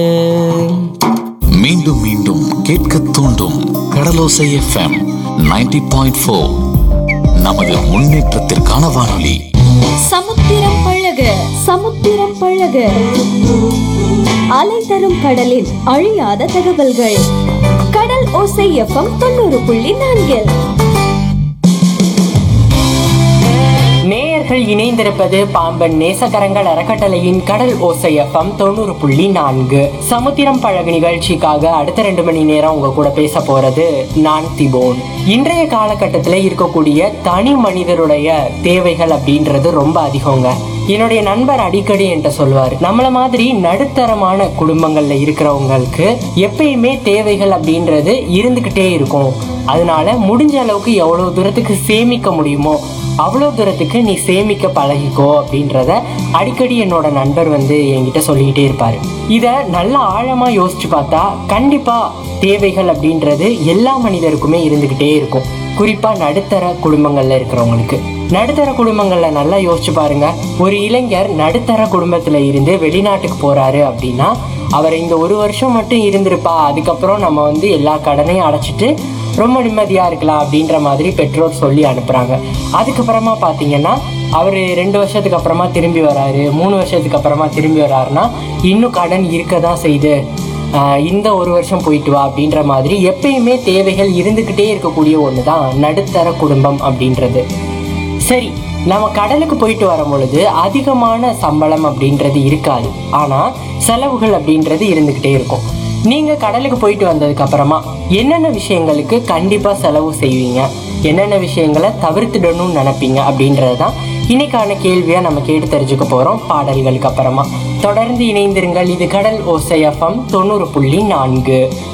மீண்டும் மீண்டும் கேட்க தூண்டும் கடலோசை எஃப்எம் 90.4 பாயிண்ட் ஃபோர் நமது முன்னேற்றத்திற்கான வானொலி சமுத்திரம் பழக சமுத்திரம் பழக அலை தரும் கடலின் அழியாத தகவல்கள் கடல் ஓசை எஃப்எம் தொண்ணூறு புள்ளி நான்கில் நேயர்கள் இணைந்திருப்பது பாம்பன் நேசகரங்கள் அறக்கட்டளையின் கடல் ஓசை எஃப்எம் தொண்ணூறு புள்ளி நான்கு சமுத்திரம் பழகு நிகழ்ச்சிக்காக அடுத்த ரெண்டு மணி நேரம் உங்க கூட பேச போறது நான் திபோன் இன்றைய காலகட்டத்துல இருக்கக்கூடிய தனி மனிதருடைய தேவைகள் அப்படின்றது ரொம்ப அதிகங்க என்னுடைய நண்பர் அடிக்கடி என்கிட்ட சொல்வார் நம்மள மாதிரி நடுத்தரமான குடும்பங்கள்ல இருக்கிறவங்களுக்கு எப்பயுமே தேவைகள் அப்படின்றது இருந்துகிட்டே இருக்கும் அதனால முடிஞ்ச அளவுக்கு எவ்வளவு தூரத்துக்கு சேமிக்க முடியுமோ அவ்வளோ தூரத்துக்கு நீ சேமிக்க பழகிக்கோ அப்படின்றத அடிக்கடி என்னோட நண்பர் வந்து என்கிட்ட சொல்லிக்கிட்டே இருப்பாரு இதை நல்லா ஆழமா யோசிச்சு பார்த்தா கண்டிப்பா தேவைகள் அப்படின்றது எல்லா மனிதருக்குமே இருந்துகிட்டே இருக்கும் குறிப்பா நடுத்தர குடும்பங்கள்ல இருக்கிறவங்களுக்கு நடுத்தர குடும்பங்கள்ல நல்லா யோசிச்சு பாருங்க ஒரு இளைஞர் நடுத்தர குடும்பத்துல இருந்து வெளிநாட்டுக்கு போறாரு அப்படின்னா அவர் இந்த ஒரு வருஷம் மட்டும் இருந்திருப்பா அதுக்கப்புறம் நம்ம வந்து எல்லா கடனையும் அடைச்சிட்டு ரொம்ப நிம்மதியா இருக்கலாம் அப்படின்ற மாதிரி பெற்றோர் சொல்லி அனுப்புறாங்க அதுக்கப்புறமா பாத்தீங்கன்னா அவர் ரெண்டு வருஷத்துக்கு அப்புறமா திரும்பி வராரு மூணு வருஷத்துக்கு அப்புறமா திரும்பி வராருன்னா இன்னும் கடன் இருக்க தான் செய்யுது ஆஹ் இந்த ஒரு வருஷம் போயிட்டு வா அப்படின்ற மாதிரி எப்பயுமே தேவைகள் இருந்துக்கிட்டே இருக்கக்கூடிய ஒன்று தான் நடுத்தர குடும்பம் அப்படின்றது சரி நம்ம கடலுக்கு போயிட்டு வரும் பொழுது அதிகமான சம்பளம் அப்படின்றது இருக்காது ஆனா செலவுகள் அப்படின்றது இருந்துகிட்டே இருக்கும் நீங்க கடலுக்கு போயிட்டு வந்ததுக்கு அப்புறமா என்னென்ன விஷயங்களுக்கு கண்டிப்பா செலவு செய்வீங்க என்னென்ன விஷயங்களை தவிர்த்துடணும்னு நினைப்பீங்க அப்படின்றது தான் இன்னைக்கான கேள்வியா நம்ம கேட்டு தெரிஞ்சுக்க போறோம் பாடல்களுக்கு அப்புறமா தொடர்ந்து இணைந்திருங்கள் இது கடல் ஓசையஃபம் தொண்ணூறு புள்ளி நான்கு